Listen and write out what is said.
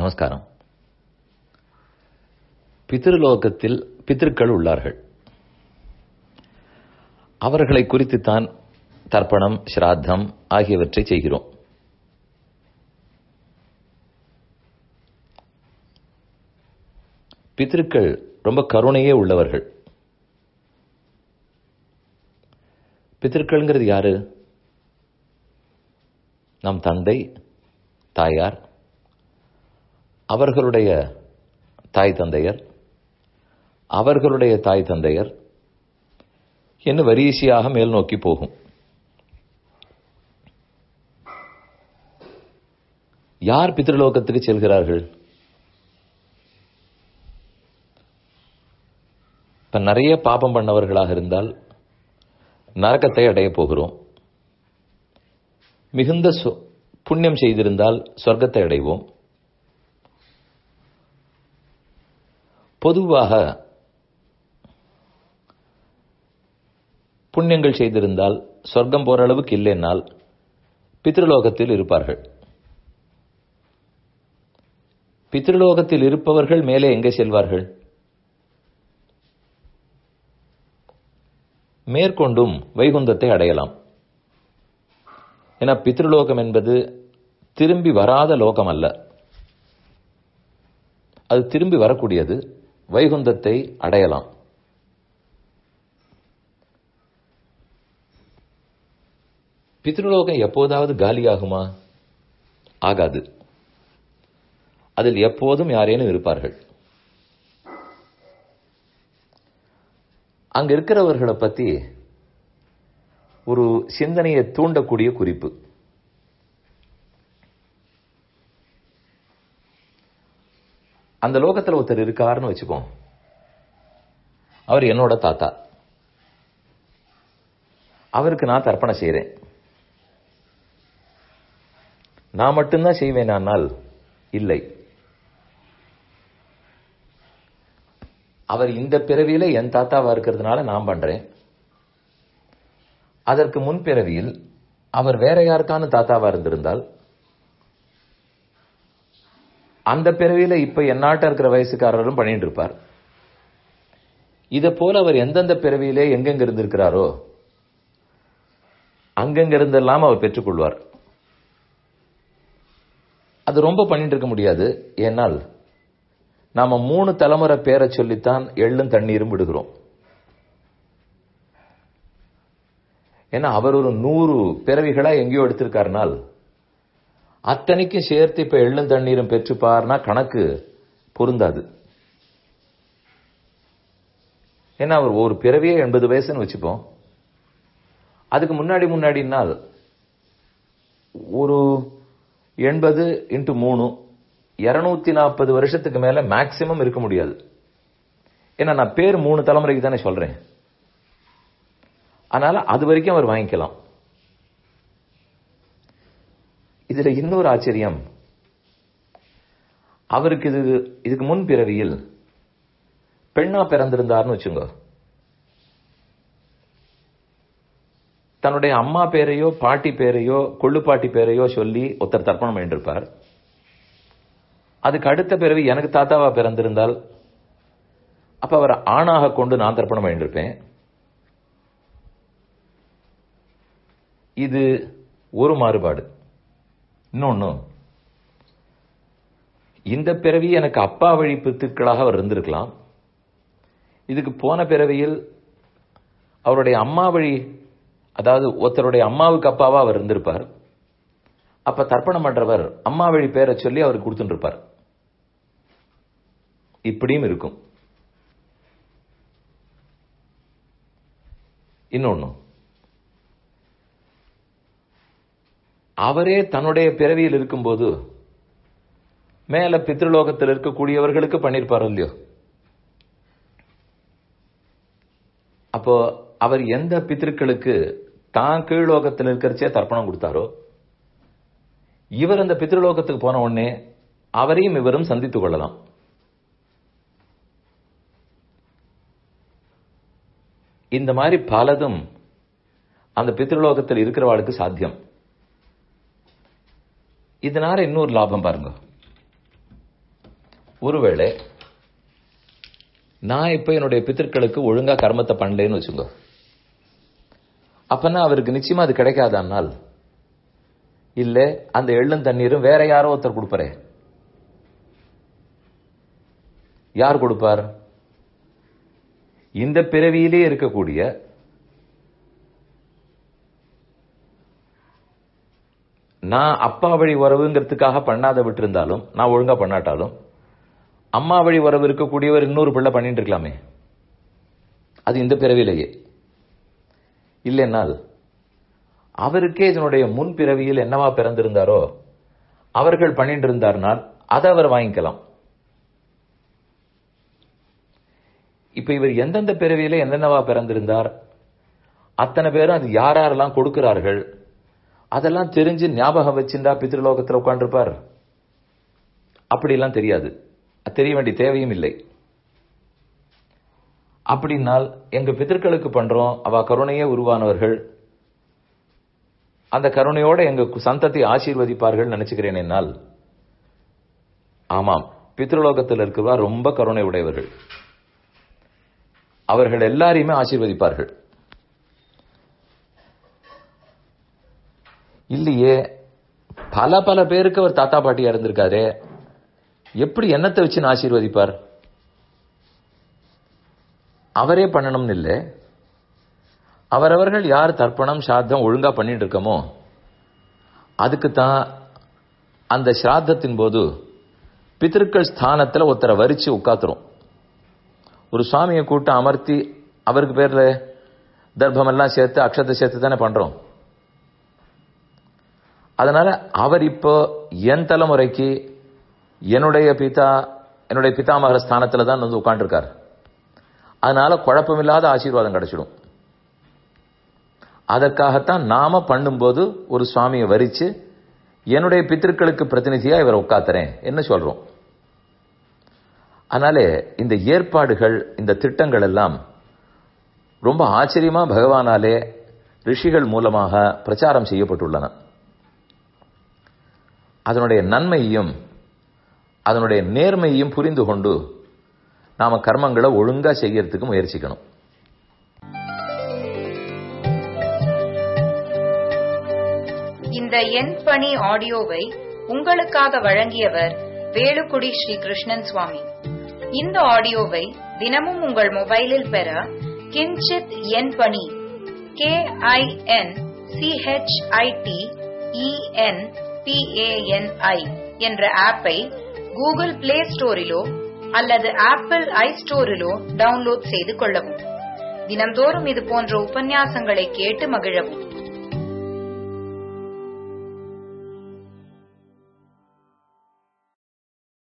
நமஸ்காரம் பித்ருலோகத்தில் பித்திருக்கள் உள்ளார்கள் அவர்களை குறித்துத்தான் தர்ப்பணம் சிராத்தம் ஆகியவற்றை செய்கிறோம் பித்திருக்கள் ரொம்ப கருணையே உள்ளவர்கள் பித்திருக்கள்ங்கிறது யாரு நம் தந்தை தாயார் அவர்களுடைய தாய் தந்தையர் அவர்களுடைய தாய் தந்தையர் என்ன வரிசையாக மேல் நோக்கி போகும் யார் பித்ருலோகத்துக்கு செல்கிறார்கள் இப்ப நிறைய பாபம் பண்ணவர்களாக இருந்தால் நரகத்தை அடைய போகிறோம் மிகுந்த புண்ணியம் செய்திருந்தால் சொர்க்கத்தை அடைவோம் பொதுவாக புண்ணியங்கள் செய்திருந்தால் சொர்க்கம் போற அளவுக்கு இல்லைன்னால் பித்ருலோகத்தில் இருப்பார்கள் பித்ருலோகத்தில் இருப்பவர்கள் மேலே எங்கே செல்வார்கள் மேற்கொண்டும் வைகுந்தத்தை அடையலாம் ஏன்னா பித்ருலோகம் என்பது திரும்பி வராத லோகம் அல்ல அது திரும்பி வரக்கூடியது வைகுந்தத்தை அடையலாம் பித்ருலோகம் எப்போதாவது காலியாகுமா ஆகாது அதில் எப்போதும் யாரேனும் இருப்பார்கள் அங்க இருக்கிறவர்களை பத்தி ஒரு சிந்தனையை தூண்டக்கூடிய குறிப்பு அந்த லோகத்தில் ஒருத்தர் இருக்காருன்னு வச்சுப்போம் அவர் என்னோட தாத்தா அவருக்கு நான் தர்ப்பணம் செய்கிறேன் நான் மட்டும்தான் செய்வேனால் இல்லை அவர் இந்த பிறவியில என் தாத்தாவா இருக்கிறதுனால நான் பண்றேன் அதற்கு முன் பிறவியில் அவர் வேற யாருக்கான தாத்தாவா இருந்திருந்தால் அந்த பிறவியில இப்ப என்னாட்ட இருக்கிற வயசுக்காரரும் பண்ணிட்டு இருப்பார் இத போல அவர் எந்தெந்த பிறவியிலே எங்கெங்க இருந்திருக்கிறாரோ அங்கங்க இருந்தெல்லாம் அவர் பெற்றுக்கொள்வார் அது ரொம்ப பண்ணிட்டு இருக்க முடியாது ஏனால் நாம மூணு தலைமுறை பேரை சொல்லித்தான் எள்ளும் தண்ணீரும் விடுகிறோம் ஏன்னா அவர் ஒரு நூறு பிறவிகளா எங்கேயோ எடுத்திருக்காருனால் அத்தனைக்கும் சேர்த்து இப்ப எள்ளும் தண்ணீரும் பெற்றுப்பார்னா கணக்கு பொருந்தாது ஏன்னா அவர் ஒரு பிறவியே எண்பது வயசுன்னு வச்சுப்போம் அதுக்கு முன்னாடி முன்னாடினால் ஒரு எண்பது இன்ட்டு மூணு இருநூத்தி நாற்பது வருஷத்துக்கு மேல மேக்சிமம் இருக்க முடியாது ஏன்னா நான் பேர் மூணு தலைமுறைக்கு தானே சொல்றேன் அதனால அது வரைக்கும் அவர் வாங்கிக்கலாம் இதுல இன்னொரு ஆச்சரியம் அவருக்கு இது இதுக்கு முன் பிறவியில் பெண்ணா பிறந்திருந்தார்னு வச்சுங்க தன்னுடைய அம்மா பேரையோ பாட்டி பேரையோ கொள்ளுப்பாட்டி பேரையோ சொல்லி ஒருத்தர் தர்ப்பணம் பண்ணிருப்பார் அதுக்கு அடுத்த பிறவி எனக்கு தாத்தாவா பிறந்திருந்தால் அப்ப அவரை ஆணாக கொண்டு நான் தர்ப்பணம் பண்ணிருப்பேன் இது ஒரு மாறுபாடு இன்னொன்னு இந்த பிறவி எனக்கு அப்பா வழி பித்துக்களாக அவர் இருந்திருக்கலாம் இதுக்கு போன பிறவியில் அவருடைய அம்மா வழி அதாவது ஒருத்தருடைய அம்மாவுக்கு அப்பாவா அவர் இருந்திருப்பார் அப்ப தர்ப்பணம் பண்றவர் அம்மா வழி பேரை சொல்லி அவருக்கு கொடுத்துட்டு இருப்பார் இப்படியும் இருக்கும் இன்னொன்னு அவரே தன்னுடைய பிறவியில் இருக்கும்போது மேல பித்ருலோகத்தில் இருக்கக்கூடியவர்களுக்கு பண்ணிருப்பாரோ இல்லையோ அப்போ அவர் எந்த பித்திருக்களுக்கு தான் கீழ்லோகத்தில் இருக்கிறச்சே தர்ப்பணம் கொடுத்தாரோ இவர் அந்த பித்ருலோகத்துக்கு போன உடனே அவரையும் இவரும் சந்தித்துக் கொள்ளலாம் இந்த மாதிரி பலதும் அந்த பித்ருலோகத்தில் இருக்கிறவாளுக்கு சாத்தியம் இதனால இன்னொரு லாபம் பாருங்க ஒருவேளை நான் இப்ப என்னுடைய பித்திருக்களுக்கு ஒழுங்கா கர்மத்தை பண்ணலேன்னு வச்சுங்க அப்பனா அவருக்கு நிச்சயமா அது கிடைக்காதானால் இல்ல அந்த எள்ளும் தண்ணீரும் வேற யாரோ ஒருத்தர் கொடுப்பாரே யார் கொடுப்பார் இந்த பிறவியிலே இருக்கக்கூடிய நான் அப்பா வழி உறவுங்கிறதுக்காக பண்ணாத விட்டிருந்தாலும் நான் ஒழுங்கா பண்ணாட்டாலும் அம்மா வழி உறவு இருக்கக்கூடியவர் இன்னொரு பிள்ளை பண்ணிட்டு இருக்கலாமே அது இந்த பிறவிலேயே இல்லைன்னால் அவருக்கே இதனுடைய முன் பிறவியில் என்னவா பிறந்திருந்தாரோ அவர்கள் பண்ணிட்டு இருந்தார்னால் அதை அவர் வாங்கிக்கலாம் இப்ப இவர் எந்தெந்த பிறவியில எந்தெந்தவா பிறந்திருந்தார் அத்தனை பேரும் அது யார் யாரெல்லாம் கொடுக்கிறார்கள் அதெல்லாம் தெரிஞ்சு ஞாபகம் வச்சிருந்தா பித்ருலோகத்தில் உட்காந்துருப்பார் அப்படிலாம் தெரியாது அது தெரிய வேண்டிய தேவையும் இல்லை அப்படின்னால் எங்க பித்தர்களுக்கு பண்றோம் அவ கருணையே உருவானவர்கள் அந்த கருணையோட எங்க சந்தத்தை ஆசீர்வதிப்பார்கள் நினைச்சுக்கிறேன் என்னால் ஆமாம் பித்ருலோகத்தில் இருக்கிறவா ரொம்ப கருணை உடையவர்கள் அவர்கள் எல்லாரையுமே ஆசீர்வதிப்பார்கள் இல்லையே பல பல பேருக்கு அவர் தாத்தா பாட்டியா இருந்திருக்காரே எப்படி என்னத்தை வச்சு ஆசீர்வதிப்பார் அவரே பண்ணணும்னு இல்லை அவரவர்கள் யார் தர்ப்பணம் சாத்தம் ஒழுங்கா பண்ணிட்டு இருக்கமோ அதுக்கு தான் அந்த சிராத்தத்தின் போது பித்திருக்கள் ஸ்தானத்துல ஒருத்தரை வரிச்சு உட்காத்துரும் ஒரு சுவாமியை கூட்ட அமர்த்தி அவருக்கு பேர்ல தர்ப்பமெல்லாம் சேர்த்து அக்ஷத்தை சேர்த்து தானே பண்றோம் அதனால அவர் இப்போ என் தலைமுறைக்கு என்னுடைய பிதா என்னுடைய பிதாமகர ஸ்தானத்துல தான் வந்து உட்காந்துருக்காரு அதனால குழப்பமில்லாத ஆசீர்வாதம் கிடைச்சிடும் அதற்காகத்தான் நாம பண்ணும்போது ஒரு சுவாமியை வரிச்சு என்னுடைய பித்திருக்களுக்கு பிரதிநிதியா இவரை உட்காத்துறேன் என்ன சொல்றோம் அதனால இந்த ஏற்பாடுகள் இந்த திட்டங்கள் எல்லாம் ரொம்ப ஆச்சரியமா பகவானாலே ரிஷிகள் மூலமாக பிரச்சாரம் செய்யப்பட்டுள்ளன அதனுடைய நன்மையையும் அதனுடைய நேர்மையையும் புரிந்து கொண்டு நாம கர்மங்களை ஒழுங்கா செய்யறதுக்கு முயற்சிக்கணும் இந்த என் பணி ஆடியோவை உங்களுக்காக வழங்கியவர் வேலுக்குடி ஸ்ரீ கிருஷ்ணன் சுவாமி இந்த ஆடியோவை தினமும் உங்கள் மொபைலில் பெற கிஞ்சித் என் பணி கே ஐ என் சிஹெச்ஐடி இஎன் பிஏஎன்ஐ என்ற ஆப்பை கூகுள் பிளே ஸ்டோரிலோ அல்லது ஆப்பிள் ஐ ஸ்டோரிலோ டவுன்லோட் செய்து கொள்ளவும் தினம்தோறும் இது போன்ற உபன்யாசங்களை கேட்டு மகிழவும்